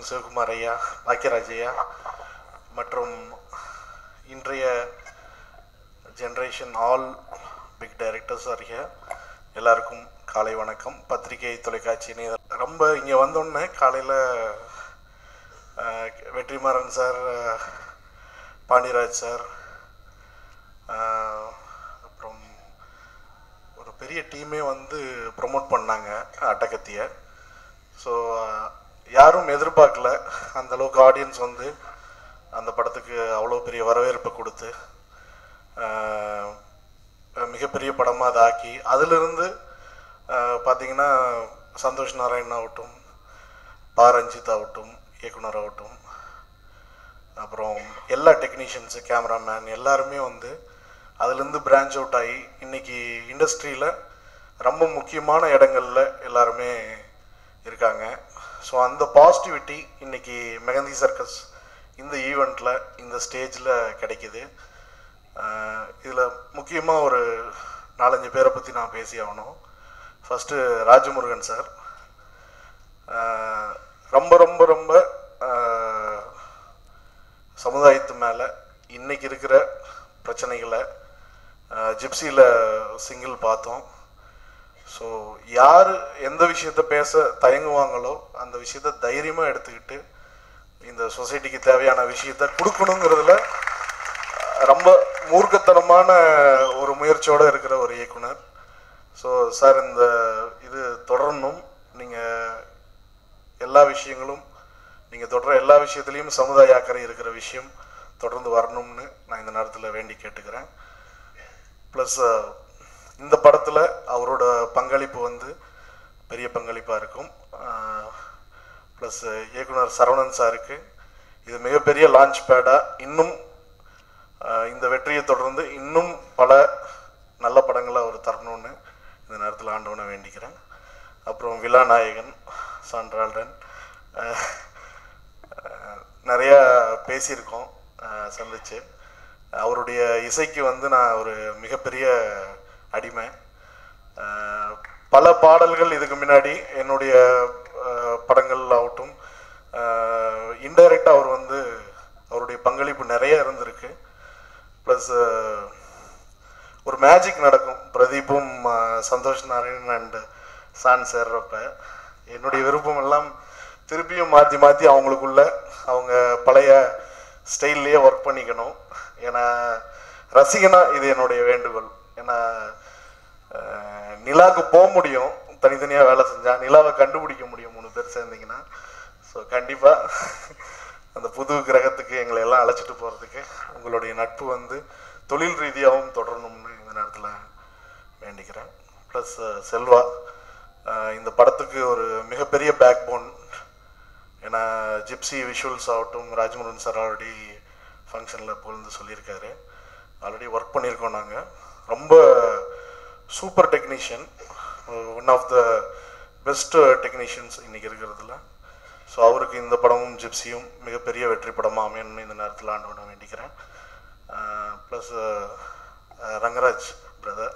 சிவகுமார் ஐயா பாக்கியராஜ் ஐயா மற்றும் இன்றைய ஜென்ரேஷன் ஆல் பிக் டைரக்டர்ஸ் அறிய எல்லாருக்கும் காலை வணக்கம் பத்திரிகை தொலைக்காட்சி இணைய ரொம்ப இங்கே வந்தோடனே காலையில் Vetrimaaran sir uh, Pandiraj sir uh, அப்புறம் ஒரு பெரிய டீமே வந்து ப்ரொமோட் பண்ணாங்க அட்டகத்தியை ஸோ யாரும் எதிர்பார்க்கல அந்த அளவுக்கு ஆடியன்ஸ் வந்து அந்த படத்துக்கு அவ்வளோ பெரிய வரவேற்பை கொடுத்து ஆஹ், மிகப்பெரிய படமாக அதை ஆக்கி அதிலிருந்து ஆஹ், பார்த்தீங்கன்னா சந்தோஷ் நாராயண் ஆகட்டும் பா ரஞ்சித் ஆகட்டும் இயக்குனர் ஆகட்டும் அப்புறம் எல்லா டெக்னீஷியன்ஸு கேமராமேன் எல்லாருமே வந்து அதுலேருந்து பிரான்ச் அவுட் ஆகி இன்னைக்கு இண்டஸ்ட்ரியில் ரொம்ப முக்கியமான இடங்கள்ல எல்லாருமே இருக்காங்க ஸோ அந்த பாசிட்டிவிட்டி இன்னைக்கு மெகந்தி சர்க்கஸ் இந்த ஈவெண்ட்டில் இந்த ஸ்டேஜில் கிடைக்குது இதில் முக்கியமாக ஒரு நாலஞ்சு பேரை பற்றி நான் பேசி ஆகணும் ஃபஸ்ட்டு ராஜமுருகன் சார் ஆஹ் ரொம்ப ரொம்ப ரொம்ப ஆஹ் சமுதாயத்து மேலே இன்னைக்கு இருக்கிற பிரச்சனைகளை ஜிப்சியில் சிங்கிள் பார்த்தோம் ஸோ யார் எந்த விஷயத்த பேச தயங்குவாங்களோ அந்த விஷயத்த தைரியமாக எடுத்துக்கிட்டு இந்த சொசைட்டிக்கு தேவையான விஷயத்த கொடுக்கணுங்கிறதுல ரொம்ப மூர்க்கத்தனமான ஒரு முயற்சியோடு இருக்கிற ஒரு இயக்குனர் ஸோ சார் இந்த இது தொடரணும் நீங்கள் எல்லா விஷயங்களும் நீங்கள் தொடர எல்லா விஷயத்துலையும் சமுதாய அக்கறை இருக்கிற விஷயம் தொடர்ந்து வரணும்னு நான் இந்த நேரத்தில் வேண்டி கேட்டுக்கிறேன் ப்ளஸ் இந்த படத்தில் அவரோட பங்களிப்பு வந்து பெரிய பங்களிப்பாக இருக்கும் ப்ளஸ் இயக்குனர் சரவணன் சாருக்கு இது மிகப்பெரிய லான்ச் பேடாக இன்னும் ஆஹ் இந்த வெற்றியை தொடர்ந்து இன்னும் பல நல்ல படங்களை அவர் தரணும்னு இந்த நேரத்தில் ஆண்டவனை வேண்டிக்கிறேன் அப்புறம் விழாநாயகன் சான்றால்டன் ஆஹ் ஆஹ் நிறைய பேசியிருக்கோம் ஆஹ் சந்திச்சு அவருடைய இசைக்கு வந்து நான் ஒரு மிகப்பெரிய அடிமை ஆஹ் பல பாடல்கள் இதுக்கு முன்னாடி என்னுடைய ஆஹ் படங்கள் ஆகட்டும் இன்டைரக்டாக அவர் வந்து அவருடைய பங்களிப்பு நிறைய இருந்திருக்கு ப்ளஸ் ஒரு மேஜிக் நடக்கும் பிரதீப்பும் ஆஹ் சந்தோஷ் நாராயணன் அண்ட் சான் சேர்றப்ப என்னுடைய விருப்பம் எல்லாம் திருப்பியும் மாற்றி மாற்றி அவங்களுக்குள்ள அவங்க பழைய ஸ்டைல்லையே ஒர்க் பண்ணிக்கணும் ஏன்னா ரசிகனா இது என்னுடைய வேண்டுகோள் ஏன்னா ஆஹ் நிலாவுக்கு போக முடியும் தனித்தனியாக வேலை செஞ்சா நிலாவை கண்டுபிடிக்க முடியும் மூணு பேர் சேர்ந்தீங்கன்னா ஸோ கண்டிப்பாக அந்த புது கிரகத்துக்கு எங்களை எல்லாம் அழைச்சிட்டு போகிறதுக்கு உங்களுடைய நட்பு வந்து தொழில் ரீதியாகவும் தொடரணும்னு இந்த நேரத்தில் வேண்டிக்கிறேன் ப்ளஸ் செல்வா ஆஹ் இந்த படத்துக்கு ஒரு மிகப்பெரிய பேக் போன் ஏன்னா ஜிப்சி விஷுவல்ஸ் ஆகட்டும் ராஜ்முருகன் சார் ஆல்ரெடி ஃபங்க்ஷனில் புகழ்ந்து சொல்லியிருக்காரு ஆல்ரெடி ஒர்க் பண்ணியிருக்கோம் நாங்கள் ரொம்ப super technician one of the best technicians இன்னைக்கு இருக்கிறதுல ஸோ அவருக்கு இந்த படமும் ஜிப்சியும் மிகப்பெரிய வெற்றி படமாக அமையணும்னு இந்த நேரத்தில் ஆண்டவனை வேண்டிக்கிறேன் ப்ளஸ் ரங்கராஜ் பிரதர்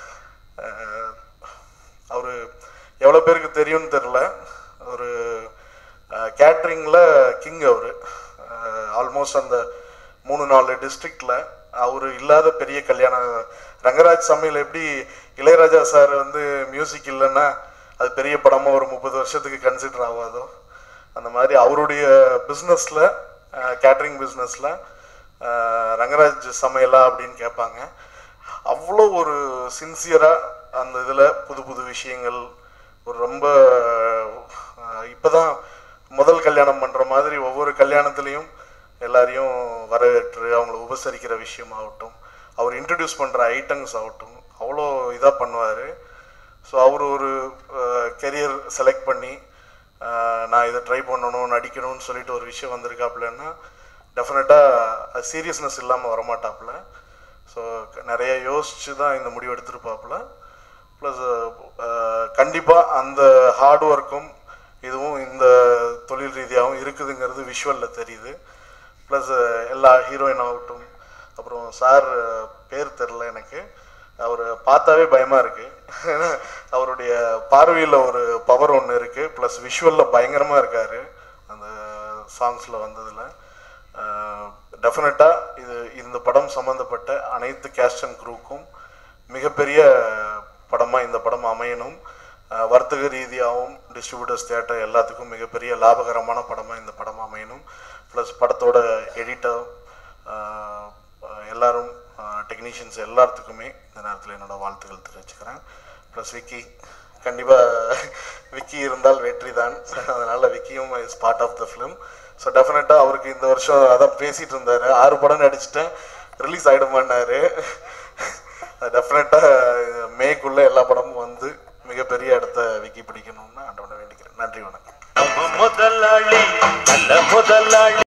அவர் எவ்வளோ பேருக்கு தெரியும்னு தெரில ஒரு கேட்ரிங்கில் கிங் அவர் ஆல்மோஸ்ட் அந்த மூணு நாலு டிஸ்ட்ரிக்டில் அவர் இல்லாத பெரிய கல்யாணம் ரங்கராஜ் சமையல் எப்படி இளையராஜா சார் வந்து மியூசிக் இல்லைன்னா அது பெரிய படமாக ஒரு முப்பது வருஷத்துக்கு கன்சிடர் ஆகாதோ அந்த மாதிரி அவருடைய பிஸ்னஸில் கேட்ரிங் பிஸ்னஸில் ரங்கராஜ் சமையலா அப்படின்னு கேட்பாங்க அவ்வளோ ஒரு சின்சியராக அந்த இதில் புது புது விஷயங்கள் ஒரு ரொம்ப இப்போ தான் முதல் கல்யாணம் பண்ணுற மாதிரி ஒவ்வொரு கல்யாணத்துலேயும் எல்லாரையும் வரவேற்று அவங்கள உபசரிக்கிற விஷயம் ஆகட்டும் அவர் இன்ட்ரடியூஸ் பண்ணுற ஐட்டம்ஸ் ஆகட்டும் அவ்வளோ இதாக பண்ணுவார் ஸோ அவர் ஒரு கெரியர் செலக்ட் பண்ணி ஆஹ் நான் இதை ட்ரை பண்ணணும் நடிக்கணும்னு சொல்லிட்டு ஒரு விஷயம் வந்திருக்காப்புலன்னா டெஃபினட்டாக சீரியஸ்னஸ் இல்லாமல் வரமாட்டாப்புல ஸோ நிறைய யோசிச்சு தான் இந்த முடிவு எடுத்திருப்பாப்புல ப்ளஸ் கண்டிப்பாக அந்த ஹார்ட் ஒர்க்கும் இதுவும் இந்த தொழில் ரீதியாகவும் இருக்குதுங்கிறது விஷுவலில் தெரியுது ப்ளஸ் எல்லா ஹீரோயின் ஆகட்டும் அப்புறம் சார் பேர் தெரில எனக்கு அவர் பார்த்தாவே பயமாக இருக்குது அவருடைய பார்வையில் ஒரு பவர் ஒன்று இருக்குது ப்ளஸ் விஷுவலில் பயங்கரமாக இருக்கார் அந்த சாங்ஸில் வந்ததில் டெஃபினட்டாக இது இந்த படம் சம்மந்தப்பட்ட அனைத்து கேஸ்ட் அண்ட் குரூக்கும் மிகப்பெரிய படமாக இந்த படம் அமையணும் அஹ் வர்த்தக ரீதியாகவும் டிஸ்ட்ரிபியூட்டர்ஸ் தியேட்டர் எல்லாத்துக்கும் மிகப்பெரிய லாபகரமான படமாக இந்த படம் அமையணும் ப்ளஸ் படத்தோட எடிட்டர் எல்லாரும் டெக்னீஷியன்ஸ் எல்லாத்துக்குமே இந்த நேரத்தில் என்னோட வாழ்த்துக்கள் தெரிவிச்சுக்கிறேன் ப்ளஸ் விக்கி கண்டிப்பாக விக்கி இருந்தால் வெற்றி தான் அதனால் விக்கியும் is part of the film so டெஃபினட்டாக அவருக்கு இந்த வருஷம் அதான் பேசிகிட்டு இருந்தார் ஆறு படம் நடிச்சிட்டேன் ரிலீஸ் ஆகிடுமான்னாரு டெஃபினட்டாக மேக்குள்ளே எல்லா படமும் வந்து மிகப்பெரிய இடத்த விக்கி பிடிக்கணும்னு ஆண்டவனை வேண்டிக்கிறேன் நன்றி வணக்கம் நம்ம முதலாளி நல்ல முதலாளி